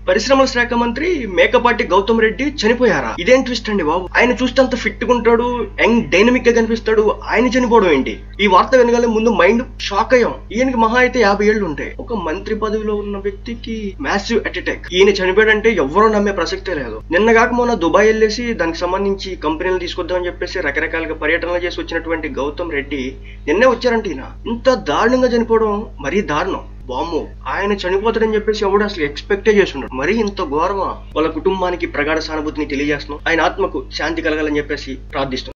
పరిశ్రమల శాఖ మంత్రి మేకపాటి గౌతమ్ రెడ్డి చనిపోయారా ఇదేం ట్విస్ట్ అండి బాబు ఆయన చూస్తే అంత ఫిట్ గా ఉంటాడు యంగ్ డైనమిక్ గా కనిపిస్తాడు ఆయన చనిపోవడం ఏంటి ఈ వార్త వినగానే ముందు మైండ్ షాక్ అయ్యాం ఈయనకి మహా అయితే యాభై ఏళ్ళు ఉంటాయి ఒక మంత్రి పదవిలో ఉన్న వ్యక్తికి మ్యాసివ్ అటాక్ ఈయన చనిపోయాడంటే ఎవరో నమ్మే ప్రసక్తే లేదు నిన్న కాక మొన్న దుబాయ్ వెళ్ళేసి దానికి సంబంధించి కంపెనీలు తీసుకొద్దామని చెప్పేసి రకరకాలుగా పర్యటనలు చేసి వచ్చినటువంటి గౌతమ్ రెడ్డి నిన్నే వచ్చారంట ఈయన ఇంత దారుణంగా చనిపోవడం మరీ దారుణం బామ్ము ఆయన చనిపోతాడని చెప్పేసి ఎవడు అసలు ఎక్స్పెక్టే చేస్తున్నాడు మరీ ఇంత ఘోరమా వాళ్ళ కుటుంబానికి ప్రగాఢ సానుభూతిని తెలియజేస్తున్నాం ఆయన ఆత్మకు శాంతి కలగాలని చెప్పేసి ప్రార్థిస్తున్నాం